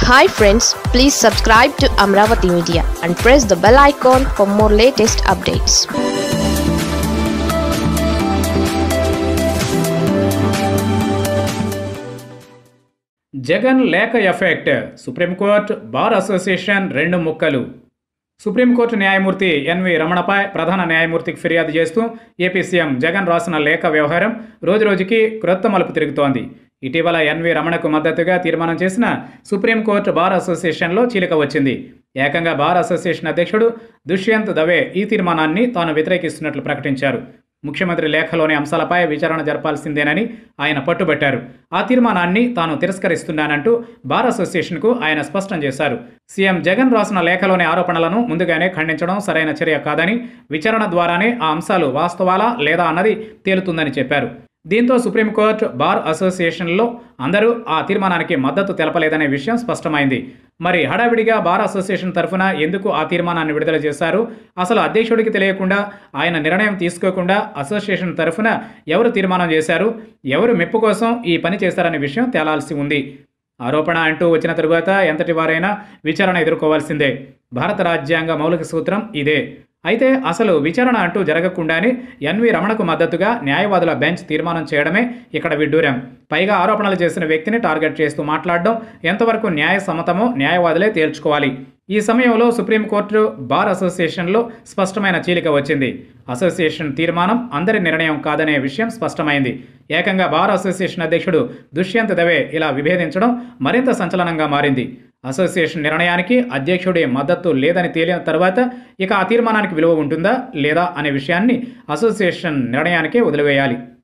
hi friends please subscribe to Amaravati media and press the bell icon for more latest updates Jagan లేఖ effect supreme court bar association రెండు ముక్కలు supreme court న్యాయమూర్తి N V రమణపై ప్రధాన న్యాయమూర్తికి ఫిర్యాదు చేస్తూ ఏపీ సీఎం జగన్ రాసిన లేఖ వ్యవహారం రోజురోజుకి క్రొత్త మలుపు తిరుగుతోంది ఇటీవల ఎన్వి రమణకు మద్దతుగా తీర్మానం చేసిన సుప్రీంకోర్టు బార్ అసోసియేషన్లో చీలిక వచ్చింది ఏకంగా బార్ అసోసియేషన్ అధ్యక్షుడు దుష్యంత్ దవే ఈ తీర్మానాన్ని తాను వ్యతిరేకిస్తున్నట్లు ప్రకటించారు ముఖ్యమంత్రి లేఖలోని అంశాలపై విచారణ జరపాల్సిందేనని ఆయన పట్టుబట్టారు ఆ తీర్మానాన్ని తాను తిరస్కరిస్తున్నానంటూ బార్ అసోసియేషన్కు ఆయన స్పష్టం చేశారు సీఎం జగన్ రాసిన లేఖలోని ఆరోపణలను ముందుగానే ఖండించడం సరైన చర్య కాదని విచారణ ద్వారానే ఆ అంశాలు వాస్తవాలా లేదా అన్నది తేలుతుందని చెప్పారు దీంతో సుప్రీంకోర్టు బార్ అసోసియేషన్లో అందరూ ఆ తీర్మానానికి మద్దతు తెలపలేదనే విషయం స్పష్టమైంది మరి హడావిడిగా బార్ అసోసియేషన్ తరఫున ఎందుకు ఆ తీర్మానాన్ని విడుదల చేశారు అసలు అధ్యక్షుడికి తెలియకుండా ఆయన నిర్ణయం తీసుకోకుండా అసోసియేషన్ తరఫున ఎవరు తీర్మానం చేశారు ఎవరు మెప్పు కోసం ఈ పని చేశారనే విషయం తేలాల్సి ఉంది ఆరోపణ అంటూ వచ్చిన తరువాత ఎంతటి వారైనా విచారణ ఎదుర్కోవాల్సిందే భారత రాజ్యాంగ మౌలిక సూత్రం ఇదే అయితే అసలు విచారణ అంటూ జరగకుండానే ఎన్వి రమణకు మద్దతుగా న్యాయవాదుల బెంచ్ తీర్మానం చేయడమే ఇక్కడ విడ్డూరం పైగా ఆరోపణలు చేసిన వ్యక్తిని టార్గెట్ చేస్తూ మాట్లాడడం ఎంతవరకు న్యాయ సమ్మతమో న్యాయవాదులే తేల్చుకోవాలి ఈ సమయంలో సుప్రీంకోర్టు బార్ అసోసియేషన్లో స్పష్టమైన చీలిక వచ్చింది అసోసియేషన్ తీర్మానం అందరి నిర్ణయం కాదనే విషయం స్పష్టమైంది ఏకంగా బార్ అసోసియేషన్ అధ్యక్షుడు దుష్యంత్ దవే ఇలా విభేదించడం మరింత సంచలనంగా మారింది అసోసియేషన్ నిర్ణయానికి అధ్యక్షుడి మద్దతు లేదని తేలిన తర్వాత ఇక ఆ తీర్మానానికి విలువ ఉంటుందా లేదా అనే విషయాన్ని అసోసియేషన్ నిర్ణయానికే వదిలివేయాలి